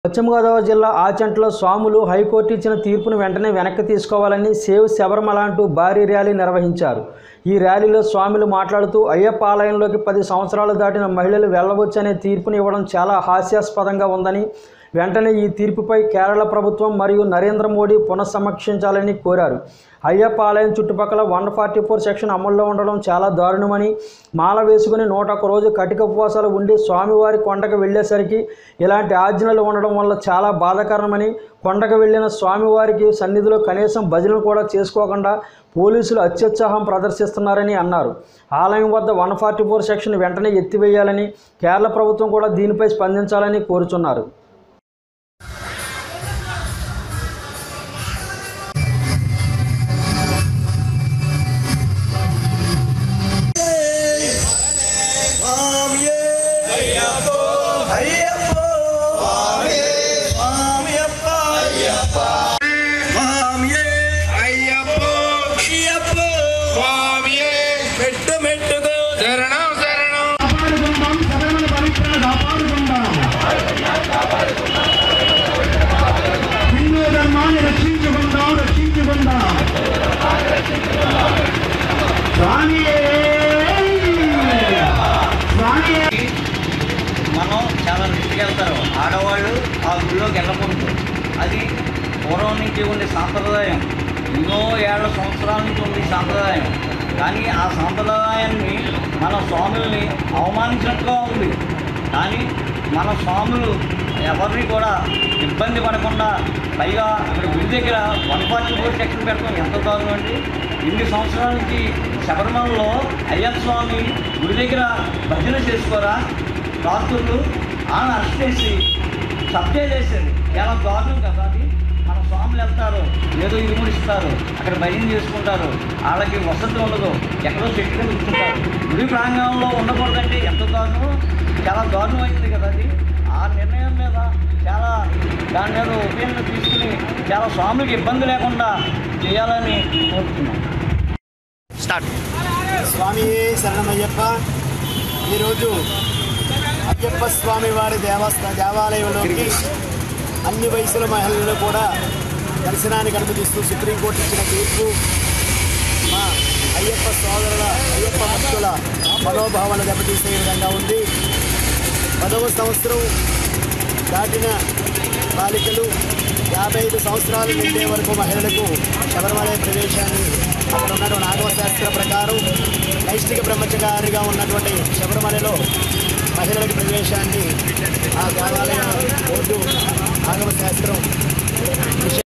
పశ్చిమ గోదావరి జిల్లా ఆచంట్లో స్వాములు హైకోర్టు ఇచ్చిన తీర్పును వెంటనే వెనక్కి తీసుకోవాలని సేవ్ శబరిమల అంటూ భారీ ర్యాలీ నిర్వహించారు ఈ ర్యాలీలో స్వాములు మాట్లాడుతూ అయ్యప్ప ఆలయంలోకి పది సంవత్సరాలు దాటిన మహిళలు వెళ్ళవచ్చనే తీర్పుని ఇవ్వడం చాలా హాస్యాస్పదంగా ఉందని వెంటనే ఈ తీర్పుపై కేరళ ప్రభుత్వం మరియు నరేంద్ర మోడీ పునఃసమీక్షించాలని కోరారు అయ్యప్ప ఆలయం చుట్టుపక్కల వన్ ఫార్టీ ఫోర్ సెక్షన్ అమల్లో ఉండడం చాలా దారుణమని మాల వేసుకుని నూట ఒక్క రోజు కటిక ఉపవాసాలు ఉండి స్వామివారి కొండకు వెళ్ళేసరికి ఇలాంటి ఆజ్ఞలు ఉండడం వల్ల చాలా బాధాకరమని కొండకు వెళ్ళిన స్వామివారికి సన్నిధిలో కనీసం భజనలు కూడా చేసుకోకుండా పోలీసులు అత్యుత్సాహం ప్రదర్శిస్తున్నారని అన్నారు ఆలయం వద్ద వన్ ఫార్టీ ఫోర్ సెక్షన్ వెంటనే ఎత్తివేయాలని కేరళ ప్రభుత్వం కూడా దీనిపై స్పందించాలని కోరుచున్నారు స్వామియే అయ్యప్పో అయ్యప్పో స్వామియే స్వామియప్ప అయ్యప్ప స్వామియే అయ్యప్పో అయ్యప్పో స్వామియే మెట్టు మెట్టుకు శరణం శరణం హిందూ ధర్మాన్ని రక్షించుకుందాం రక్షించుకుందాం స్వామియే స్వామియే మనం చాలా రిస్క్ వెళ్తారు ఆడవాళ్ళు ఆ గుళ్ళోకి వెళ్ళకూడదు అది పూర్వం నుంచి ఉండే సాంప్రదాయం ఎన్నో ఏళ్ల సంవత్సరాల నుంచి ఉంది సాంప్రదాయం కానీ ఆ సాంప్రదాయాన్ని మన స్వాముల్ని అవమానించినట్టుగా ఉంది కానీ మన స్వాములు ఎవరిని కూడా ఇబ్బంది పడకుండా పైగా ఇక్కడ గుడి దగ్గర వన్ ఫార్టీ ఫోర్ సెక్షన్ పెట్టడం ఎంత దారుణం అండి ఇన్ని సంవత్సరాల నుంచి శబరిమలలో అయ్యప్ప స్వామి గుడి దగ్గర భజన చేసుకోరా రాత్రులు ఆమె అరెస్ట్ చేసి సబ్జే చేసేది ఎలా దారుణం కదా అది మన స్వాములు వెళ్తారు ఏదో ఇరుముడిస్తారు అక్కడ భయం చేసుకుంటారు వాళ్ళకి వసతి ఉండదు ఎక్కడో చెట్టు కింద కూర్చుంటారు గుడి ప్రాంగణంలో ఉండకూడదంటే ఎంత దారుణం చాలా దారుణం అయింది కదా అది ఆ నిర్ణయం మీద చాలా దాని మీద ఒపీనియన్ తీసుకుని చాలా స్వాములకు ఇబ్బంది లేకుండా చేయాలని కోరుతున్నాం స్వామి శరణమయ్యప్ప ఈరోజు అయ్యప్ప స్వామి వారి దేవస్థాన దేవాలయంలోకి అన్ని వయసుల మహిళలు కూడా దర్శనానికి అనుమతిస్తూ సుప్రీంకోర్టు ఇచ్చిన తీర్పు మా అయ్యప్ప సోదరుల అయ్యప్ప భక్తుల మనోభావాలు దెబ్బతీసే విధంగా ఉంది పదవ సంవత్సరం దాటిన బాలికలు యాభై ఐదు సంవత్సరాలు నిండే వరకు మహిళలకు శబరిమల ప్రవేశాన్ని అక్కడ ఉన్నటువంటి ఆగమ శాస్త్రం ప్రకారం నైష్టిక బ్రహ్మచారిగా ఉన్నటువంటి శబరిమలలో మహిళలకు ప్రవేశాన్ని ఆ దేవాలయం బోర్డు ఆగమ శాస్త్రం